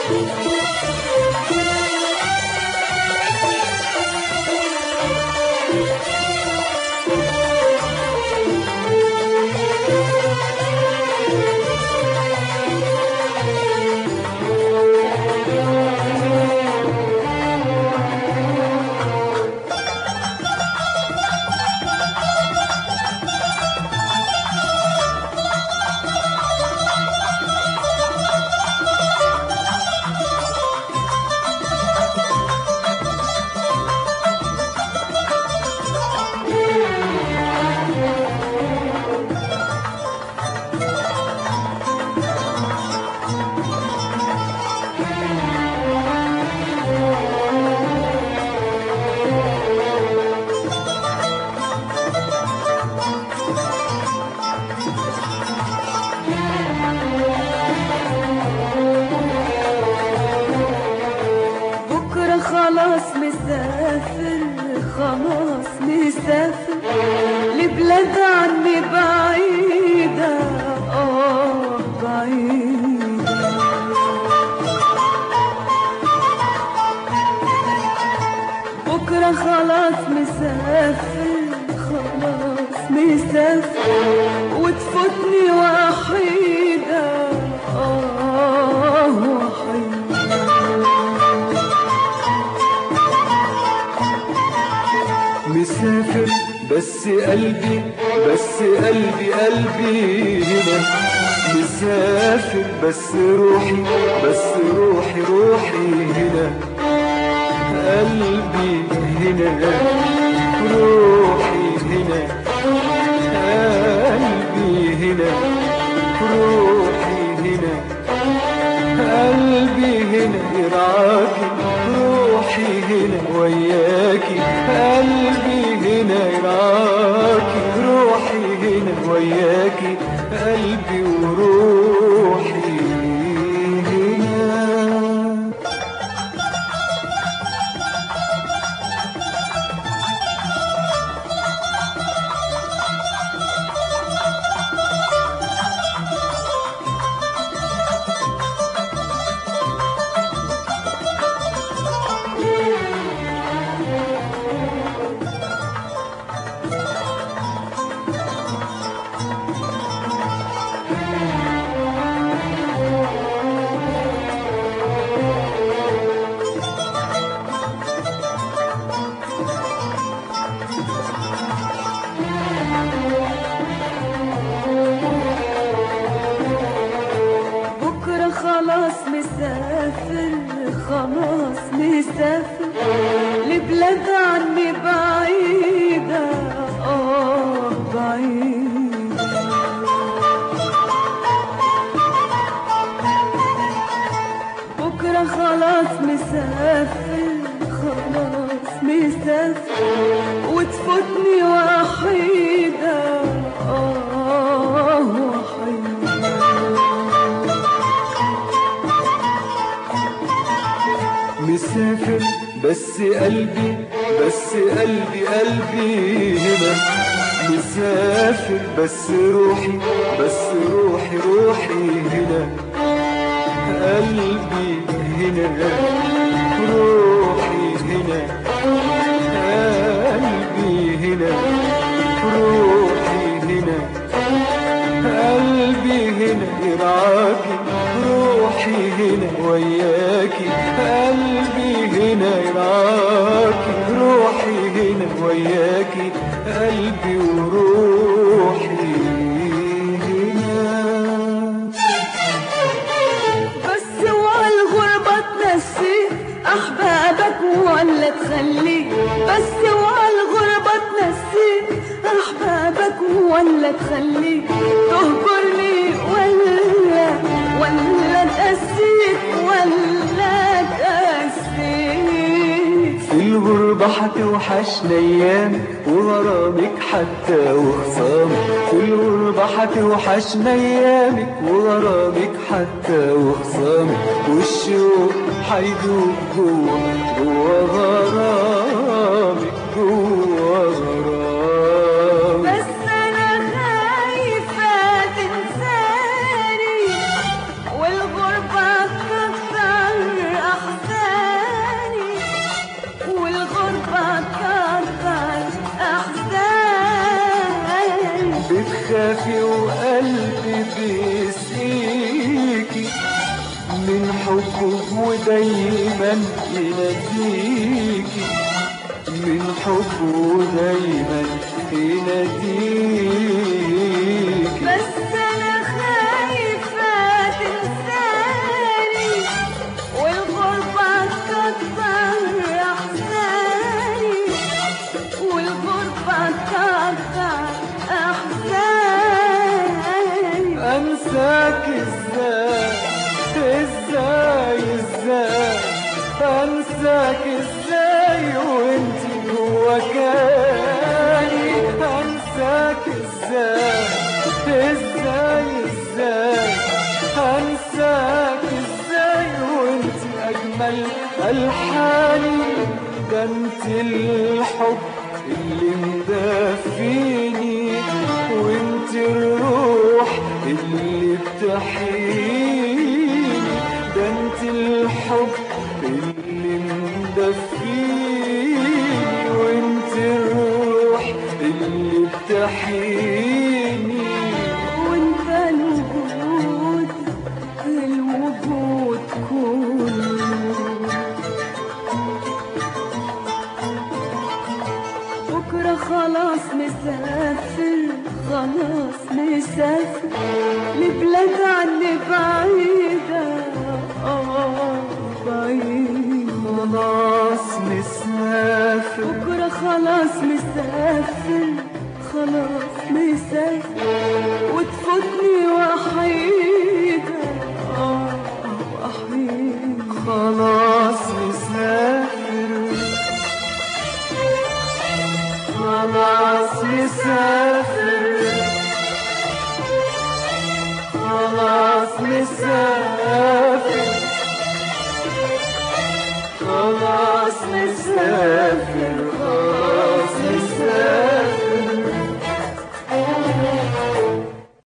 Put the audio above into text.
بكرة خلاص مسافر خلاص مسافر لبلاد عني بعيدة اه بعيدة بكرة خلاص مسافر خلاص مسافر وتفوتني وحيدة اه وحيدة مسافر بس قلبي بس قلبي قلبي هنا مسافر بس روحي بس روحي روحي هنا قلبي هنا روحي هنا قلبي هنا روحي هنا قلبي هنا يرعاكي روحي هنا وياكي قلبي هنا يرعاكي روحي هنا وياكي قلبي وروحي هنا بكرة خلاص مسافر خلاص مسافر لبلاد عني بعيدة اه بعيدة بكرة خلاص مسافر خلاص مسافر وتفوتني وحيدة اه وحيدة مسافر بس قلبي بس قلبي قلبي هنا مسافر بس روحي بس روحي روحي هنا قلبي هنا روحي هنا قلبي هنا روحي هنا قلبي هنا يرعاكي روحي هنا وياكي قلبي هنا يرعاكي روحي هنا وياكي قلبي وروحي هنا بس والغربة تنسي أحبابك ولا تخليك بس والغربة تنسي أحبابك ولا تخليك تهجرني ولا ولا تأسيك ولا تأسيك في الغربة هتوحشنا أيام وغرامك حتى وخصامك في الغربة هتوحشنا أيامك وغرامك حتى وخصامك والشوق هيدوب جوا جوا غرامك جوا غرامك بس أنا خايفة تنساني والغربة تقطع حب ودايما يناديكي من حبه دايما يناديكي بس انا خايفة تنساني والغربة تكتر احزاني والغربة تكتر احزاني انساك ازاي ازاي ازاي انساك ازاي وانت جوا كاني انساك ازاي ازاي ازاي انساك ازاي وانت اجمل الحاني ده انت الحب اللي مدفيني وانت الروح اللي بتحييني ده انت الحب اللي مدفيني وانت الروح اللي بتحييني وانت الوجود الوجود كله بكرة خلاص مسافر خلاص مسافر لبلاد عني بعيدة آه بعيدة خلاص مسافر بكرة خلاص مسافر خلاص مسافر وتفوتني وحيدة آه وحيدة خلاص مسافر خلاص مسافر خلاص مسافر خلاص مسافر